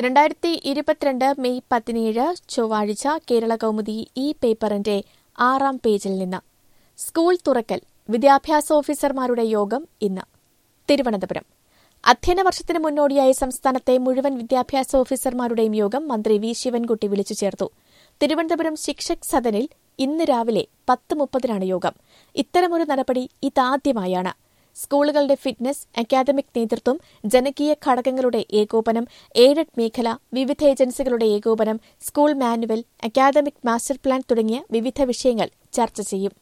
രണ്ടായിരത്തി ഇരുപത്തിരണ്ട് മെയ് പതിനേഴ് ചൊവ്വാഴ്ച കേരള കൗമുദി ഈ പേപ്പറിന്റെ ആറാം പേജിൽ നിന്ന് സ്കൂൾ തുറക്കൽ വിദ്യാഭ്യാസ ഓഫീസർമാരുടെ യോഗം ഇന്ന് തിരുവനന്തപുരം അധ്യയന വർഷത്തിന് മുന്നോടിയായി സംസ്ഥാനത്തെ മുഴുവൻ വിദ്യാഭ്യാസ ഓഫീസർമാരുടെയും യോഗം മന്ത്രി വി ശിവൻകുട്ടി വിളിച്ചു ചേർത്തു തിരുവനന്തപുരം ശിക്ഷക് സദനിൽ ഇന്ന് രാവിലെ പത്ത് മുപ്പതിനാണ് യോഗം ഇത്തരമൊരു നടപടി ഇതാദ്യമായാണ് സ്കൂളുകളുടെ ഫിറ്റ്നസ് അക്കാദമിക് നേതൃത്വം ജനകീയ ഘടകങ്ങളുടെ ഏകോപനം എയ്ഡഡ് മേഖല വിവിധ ഏജൻസികളുടെ ഏകോപനം school manual academic master plan തുടങ്ങിയ വിവിധ വിഷയങ്ങൾ ചർച്ച ചെയ്യും